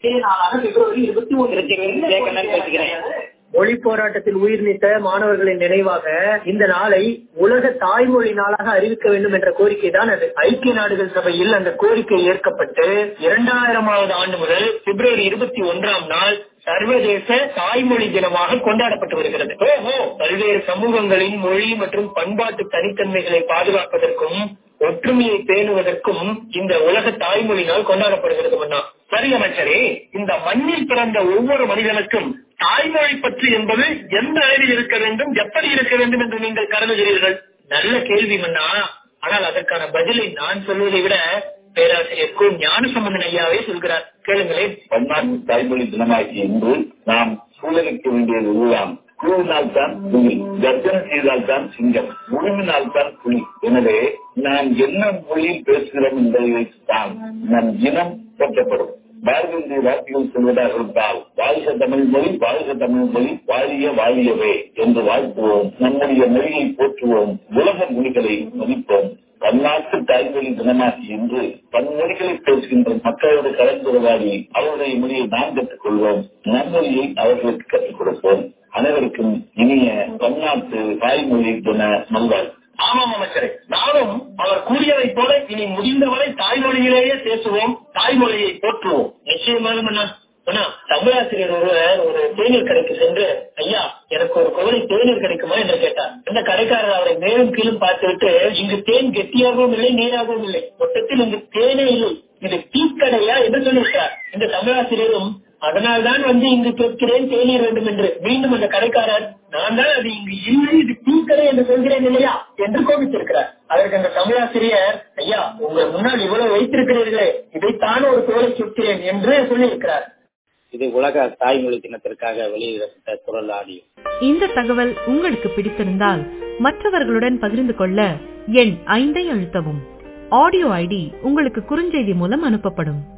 நாளாக பிப்ரவரி இருபத்தி கேட்கணும்னு பேசிக்கிறேன் மொழி போராட்டத்தில் உயிர் நீத்த மாணவர்களின் நினைவாக இந்த நாளை உலக தாய்மொழி நாளாக அறிவிக்க வேண்டும் என்ற கோரிக்கை தான் அது ஐக்கிய நாடுகள் சபையில் அந்த கோரிக்கை ஏற்கப்பட்டு இரண்டாயிரமாவது ஆண்டு முதல் பிப்ரவரி இருபத்தி ஒன்றாம் நாள் சர்வதேச தாய்மொழி தினமாக கொண்டாடப்பட்டு வருகிறது ஓஹோ பல்வேறு சமூகங்களின் மொழி மற்றும் பண்பாட்டு தனித்தன்மைகளை பாதுகாப்பதற்கும் ஒற்றுமையை பேணுவதற்கும் இந்த உலக தாய்மொழி நாள் கொண்டாடப்படுகிறது மன்னா சரி அமைச்சரே இந்த மண்ணில் பிறந்த ஒவ்வொரு மனிதனுக்கும் தாய்மொழி பற்றி என்பது எந்த அளவில் இருக்க வேண்டும் எப்படி இருக்க வேண்டும் என்று நீங்கள் கருதுகிறீர்கள் நல்ல கேள்வி மன்னா ஆனால் அதற்கான பதிலை நான் சொல்வதை விட பேராசிரியர் கு ஞானசம்பந்தன் ஐயாவே சொல்கிறார் கேளுங்களேன் பன்னாட்டு தாய்மொழி தினமாகிய இன்று நாம் சூழலிக்க வேண்டியது இதுதான் கூவினால் தான் புலி கர்ஜனை செய்தால் தான் சிங்கம் உருவினால் தான் புலி எனவே நாம் என்ன மொழியில் பேசுகிறோம் என்பதை வைத்துத்தான் நம் இனம் போற்றப்படும் பாரதிய வார்த்தைகள் சொல்வதாக இருந்தால் வாழ்க தமிழ் மொழி வாழ்க தமிழ் மொழி வாழிய வாழியவே என்று வாழ்த்துவோம் நம்முடைய மொழியை போற்றுவோம் உலக மொழிகளை மதிப்போம் பன்னாட்டு தாய்மொழி தினமாகி இன்று பன்மொழிகளை பேசுகின்ற மக்களோடு கலந்துரையாடி அவருடைய மொழியை நாம் கற்றுக்கொள்வோம் நம் மொழியை அவர்களுக்கு கற்றுக் கொடுப்போம் அனைவருக்கும் இனிய பன்னாட்டு தாய்மொழி தின நல்வாழ்வு ஆமாம் அமைச்சரே நானும் அவர் கூறியதைப் போல இனி முடிந்தவரை தாய்மொழியிலேயே பேசுவோம் தாய்மொழியை போற்றுவோம் நிச்சயமாக மன்னா அண்ணா தமிழாசிரியர் ஒருவர் ஒரு தேநீர் கடைக்கு சென்று ஐயா எனக்கு ஒரு குவளை தேநீர் கிடைக்குமா என்று கேட்டார் இந்த கடைக்காரர் அவரை மேலும் கீழும் பார்த்துவிட்டு இங்கு தேன் கெட்டியாகவும் இல்லை நீராகவும் இல்லை மொத்தத்தில் இங்கு தேனே இல்லை இது டீக்கடையா என்று சொல்லிவிட்டார் இந்த தமிழாசிரியரும் அதனால்தான் வந்து இங்கு கேட்கிறேன் தேநீர் வேண்டும் என்று மீண்டும் அந்த கடைக்காரர் நான் தான் அது இங்கு இல்லை இது டீக்கடை என்று சொல்கிறேன் இல்லையா என்று கோபித்திருக்கிறார் அதற்கு அந்த தமிழாசிரியர் ஐயா உங்கள் முன்னால் இவ்வளவு வைத்திருக்கிறீர்களே இதைத்தான் ஒரு தோலை சுற்றேன் என்று சொல்லியிருக்கிறார் இது உலக தாய்மொழி தினத்திற்காக வெளியிடப்பட்ட குரல் ஆடியோ இந்த தகவல் உங்களுக்கு பிடித்திருந்தால் மற்றவர்களுடன் பகிர்ந்து கொள்ள எண் ஐந்தை அழுத்தவும் ஆடியோ ஐடி உங்களுக்கு குறுஞ்செய்தி மூலம் அனுப்பப்படும்